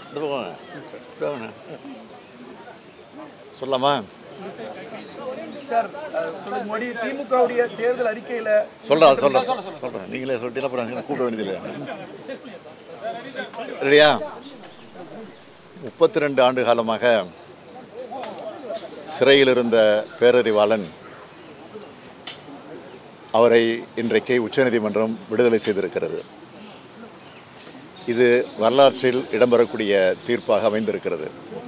இந்த பக்கம் வாங்க. இந்த வாங்க. சொல்லலாமா சார் அஹ், சொல்லுங்க மோடி திமுகவுடைய தேர்தல் அறிக்கையில சொல்கிறேன் சொல்கிறேன் சொல்கிறேன் நீங்களே சொல்லிட்டு அப்புறம் எனக்கு கூப்பிட வேண்டியதில்லை ரெடியா முப்பத்தி ரெண்டு ஆண்டு காலமாக சிறையில் இருந்த பேரறிவாளன் அவரை இன்றைக்கு உச்சநீதிமன்றம் விடுதலை செய்திருக்கிறது இது வரலாற்றில் இடம்பெறக்கூடிய தீர்ப்பாக அமைந்திருக்கிறது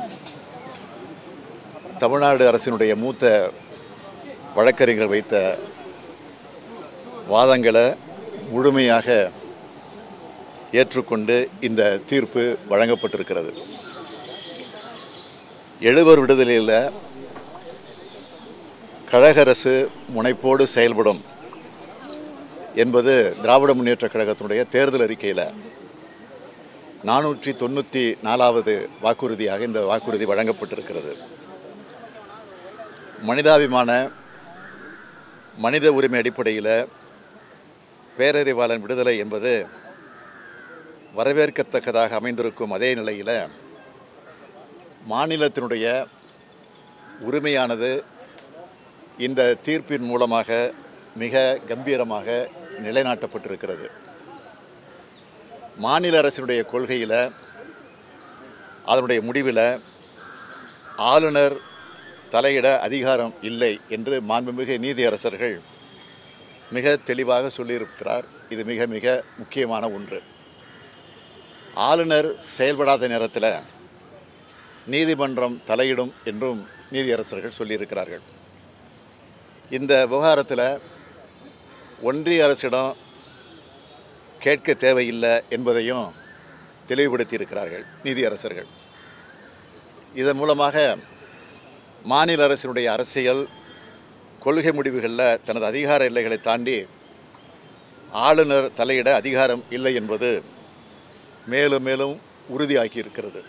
தமிழ்நாடு அரசினுடைய மூத்த வழக்கறிஞர்கள் வைத்த வாதங்களை முழுமையாக ஏற்றுக்கொண்டு இந்த தீர்ப்பு வழங்கப்பட்டிருக்கிறது எழுவர் விடுதலையில் கழக அரசு முனைப்போடு செயல்படும் என்பது திராவிட முன்னேற்றக் கழகத்தினுடைய தேர்தல் அறிக்கையில் நானூற்றி தொண்ணூற்றி நாலாவது வாக்குறுதியாக இந்த வாக்குறுதி வழங்கப்பட்டிருக்கிறது மனிதாபிமான மனித உரிமை அடிப்படையில் பேரறிவாளன் விடுதலை என்பது வரவேற்கத்தக்கதாக அமைந்திருக்கும் அதே நிலையில் மாநிலத்தினுடைய உரிமையானது இந்த தீர்ப்பின் மூலமாக மிக கம்பீரமாக நிலைநாட்டப்பட்டிருக்கிறது மாநில அரசினுடைய கொள்கையில் அதனுடைய முடிவில் ஆளுநர் தலையிட அதிகாரம் இல்லை என்று மாண்புமிகு நீதியரசர்கள் மிக தெளிவாக சொல்லியிருக்கிறார் இது மிக மிக முக்கியமான ஒன்று ஆளுநர் செயல்படாத நேரத்தில் நீதிமன்றம் தலையிடும் என்றும் நீதியரசர்கள் சொல்லியிருக்கிறார்கள் இந்த விவகாரத்தில் ஒன்றிய அரசிடம் கேட்க தேவையில்லை என்பதையும் தெளிவுபடுத்தியிருக்கிறார்கள் நீதியரசர்கள் இதன் மூலமாக மாநில அரசினுடைய அரசியல் கொள்கை முடிவுகளில் தனது அதிகார எல்லைகளை தாண்டி ஆளுநர் தலையிட அதிகாரம் இல்லை என்பது மேலும் மேலும் உறுதியாக்கி இருக்கிறது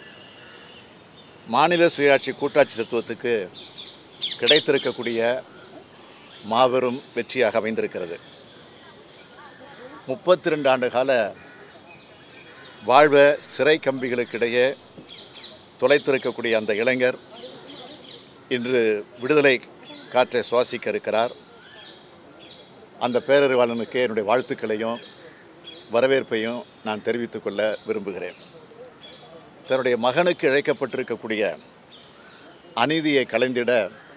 மாநில சுயாட்சி கூட்டாட்சி தத்துவத்துக்கு கிடைத்திருக்கக்கூடிய மாபெரும் வெற்றியாக அமைந்திருக்கிறது முப்பத்தி ரெண்டு ஆண்டு கால வாழ்வ சிறை கம்பிகளுக்கிடையே தொலைத்திருக்கக்கூடிய அந்த இளைஞர் இன்று விடுதலை காற்றை சுவாசிக்க இருக்கிறார் அந்த பேரறிவாளனுக்கு என்னுடைய வாழ்த்துக்களையும் வரவேற்பையும் நான் தெரிவித்துக் கொள்ள விரும்புகிறேன் தன்னுடைய மகனுக்கு இழைக்கப்பட்டிருக்கக்கூடிய அநீதியை கலைந்திட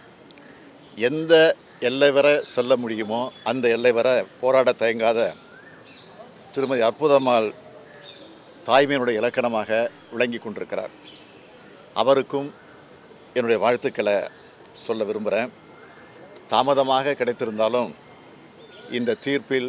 எந்த எல்லை வரை செல்ல முடியுமோ அந்த எல்லை வரை போராட தயங்காத திருமதி அற்புதம்மாள் தாய்மையினுடைய இலக்கணமாக விளங்கி கொண்டிருக்கிறார் அவருக்கும் என்னுடைய வாழ்த்துக்களை சொல்ல விரும்புகிறேன் தாமதமாக கிடைத்திருந்தாலும் இந்த தீர்ப்பில்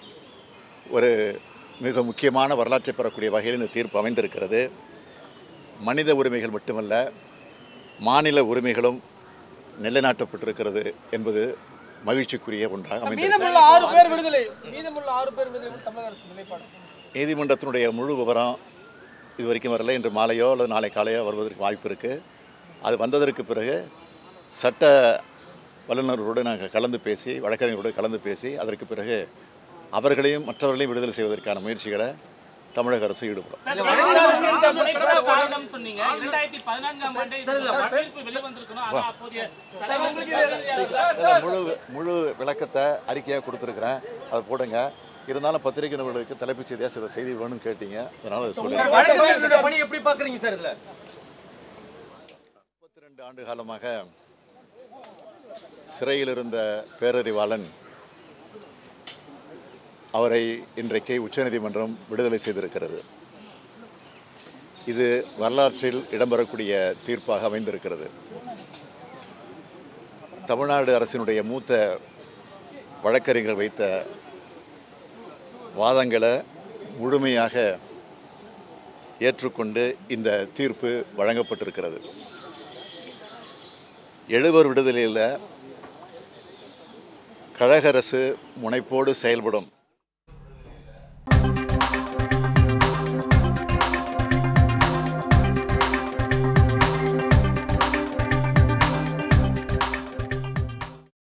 ஒரு மிக முக்கியமான வரலாற்றை பெறக்கூடிய வகையில் இந்த தீர்ப்பு அமைந்திருக்கிறது மனித உரிமைகள் மட்டுமல்ல மாநில உரிமைகளும் நிலைநாட்டப்பட்டிருக்கிறது என்பது மகிழ்ச்சிக்குரிய ஒன்றாக அமைந்திருக்கிறது மீதமுள்ள ஆறு பேர் விடுதலை மீதமுள்ள ஆறு பேர் விடுதலை குறித்து தமிழக அரசு நிலைப்பாடு நீதிமன்றத்தினுடைய முழு விவரம் இது வரைக்கும் வரல இன்று மாலையோ அல்லது நாளை காலையோ வருவதற்கு வாய்ப்பு இருக்குது அது வந்ததற்கு பிறகு சட்ட வல்லுநர்களோடு நாங்கள் கலந்து பேசி வழக்கறிஞர்களோடு கலந்து பேசி அதற்கு பிறகு அவர்களையும் மற்றவர்களையும் விடுதலை செய்வதற்கான முயற்சிகளை தமிழக அரசு ஈடுபடும் காரணம் சொன்னீங்க இரண்டாயிரத்தி பதினான்காம் ஆண்டு இந்த தீர்ப்பு வெளிவந்திருக்கணும் ஆனா அப்போதைய இதில் முழு முழு விளக்கத்தை அறிக்கையாக கொடுத்துருக்குறேன் அதை போடுங்க இருந்தாலும் பத்திரிகை நிபுணர்களுக்கு தலைப்புச் செய்தியாக சில செய்தி வேணும்னு கேட்டீங்க அதனால் அதை சொல்லுங்கள் வழக்கறிஞர் பணி எப்படி பாக்குறீங்க சார் இதுல முப்பத்தி ரெண்டு ஆண்டு காலமாக சிறையில் இருந்த பேரறிவாளன் அவரை இன்றைக்கு உச்சநீதிமன்றம் விடுதலை செய்திருக்கிறது இது வரலாற்றில் இடம்பெறக்கூடிய தீர்ப்பாக அமைந்திருக்கிறது தமிழ்நாடு அரசினுடைய மூத்த வழக்கறிஞர்கள் வைத்த வாதங்களை முழுமையாக ஏற்றுக்கொண்டு இந்த தீர்ப்பு வழங்கப்பட்டிருக்கிறது எழுவர் விடுதலையில் கழக அரசு முனைப்போடு செயல்படும்